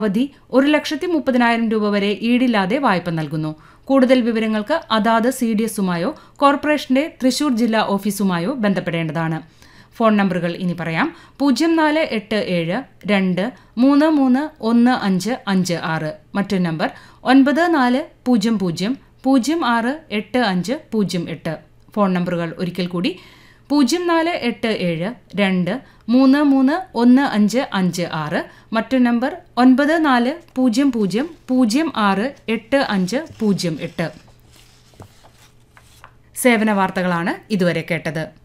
അവധി ഒരു ലക്ഷത്തി മുപ്പതിനായിരം രൂപ വരെ ഈടില്ലാതെ വായ്പ നൽകുന്നു കൂടുതൽ വിവരങ്ങൾക്ക് അതാത് സി ഡി എസുമായോ കോർപ്പറേഷന്റെ തൃശൂർ ജില്ലാ ഓഫീസുമായോ ബന്ധപ്പെടേണ്ടതാണ് ഫോൺ നമ്പറുകൾ ഇനി പറയാം പൂജ്യം നാല് എട്ട് ഏഴ് രണ്ട് മൂന്ന് മൂന്ന് ഒന്ന് അഞ്ച് അഞ്ച് ആറ് മറ്റൊരു നമ്പർ ഒൻപത് നാല് പൂജ്യം പൂജ്യം പൂജ്യം ആറ് എട്ട് അഞ്ച് പൂജ്യം എട്ട് ഫോൺ നമ്പറുകൾ ഒരിക്കൽ കൂടി പൂജ്യം നാല് എട്ട് ഏഴ് രണ്ട് മൂന്ന് മൂന്ന് ഒന്ന് അഞ്ച് അഞ്ച് ആറ് മറ്റൊരു നമ്പർ ഒൻപത് നാല് പൂജ്യം പൂജ്യം പൂജ്യം ആറ് എട്ട് അഞ്ച് പൂജ്യം എട്ട് സേവന വാർത്തകളാണ് ഇതുവരെ കേട്ടത്